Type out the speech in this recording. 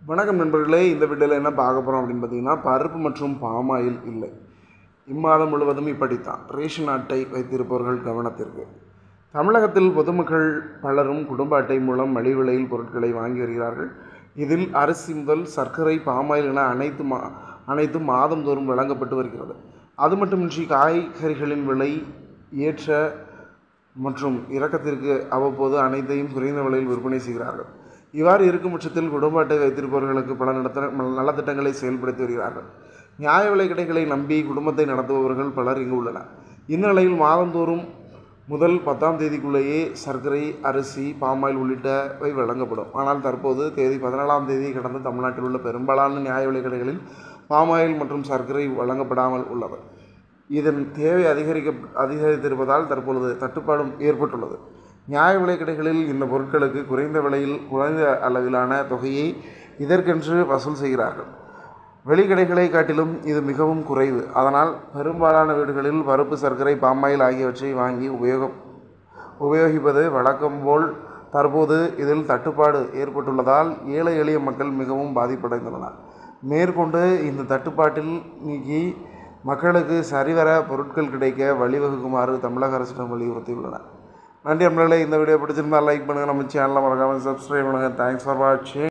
வணக்கம் நண்பர்களே இந்த வீடியோவில் என்ன பார்க்க போகிறோம் அப்படின்னு பார்த்தீங்கன்னா பருப்பு மற்றும் பாமாயில் இல்லை இம்மாதம் முழுவதும் இப்படித்தான் ரேஷன் அட்டை வைத்திருப்பவர்கள் கவனத்திற்கு தமிழகத்தில் பொதுமக்கள் பலரும் குடும்ப அட்டை மூலம் மலிவு விலையில் பொருட்களை வாங்கி வருகிறார்கள் இதில் அரிசி முதல் சர்க்கரை பாமாயில் என அனைத்து மா அனைத்தும் மாதந்தோறும் வழங்கப்பட்டு வருகிறது அது மட்டுமின்றி காய்கறிகளின் விலை ஏற்ற மற்றும் இறக்கத்திற்கு அவ்வப்போது அனைத்தையும் குறைந்த விலையில் விற்பனை செய்கிறார்கள் இவ்வாறு இருக்கும் பட்சத்தில் குடும்ப அட்டை வைத்திருப்பவர்களுக்கு பல நடத்த நலத்திட்டங்களை செயல்படுத்தி வருகிறார்கள் நியாய விலை கடைகளை நம்பி குடும்பத்தை நடத்துபவர்கள் பலர் இங்கு உள்ளனர் இந்த நிலையில் மாதந்தோறும் முதல் பத்தாம் தேதிக்குள்ளேயே சர்க்கரை அரிசி பாமாயில் உள்ளிட்டவை வழங்கப்படும் ஆனால் தற்போது தேதி பதினாலாம் தேதி கடந்த தமிழ்நாட்டில் உள்ள பெரும்பாலான நியாய விலை கடைகளில் பாமாயில் மற்றும் சர்க்கரை வழங்கப்படாமல் உள்ளது இதன் தேவை அதிகரிக்க அதிகரித்திருப்பதால் தற்பொழுது தட்டுப்பாடும் ஏற்பட்டுள்ளது நியாய விலை கடைகளில் இந்த பொருட்களுக்கு குறைந்த விலையில் குறைந்த அளவிலான தொகையை இதற்கென்று வசூல் செய்கிறார்கள் வெளிக்கடைகளை காட்டிலும் இது மிகவும் குறைவு அதனால் பெரும்பாலான வீடுகளில் பருப்பு சர்க்கரை பாமாயில் ஆகியவற்றை வாங்கி உபயோக உபயோகிப்பது வழக்கம் போல் தற்போது இதில் தட்டுப்பாடு ஏற்பட்டுள்ளதால் ஏழை எளிய மக்கள் மிகவும் பாதிப்படைந்துள்ளனர் மேற்கொண்டு இந்த தட்டுப்பாட்டில் நீக்கி மக்களுக்கு சரிவர பொருட்கள் கிடைக்க வழிவகுக்குமாறு தமிழக அரசிடம் வலியுறுத்தியுள்ளனர் நன்றி நம்மளே இந்த வீடியோ பிடிச்சிருந்தால் லைக் பண்ணுங்கள் நம்ம சேனலை மறக்காமல் சப்ஸ்கிரைப் பண்ணுங்கள் தேங்க்ஸ் ஃபார் வாட்சிங்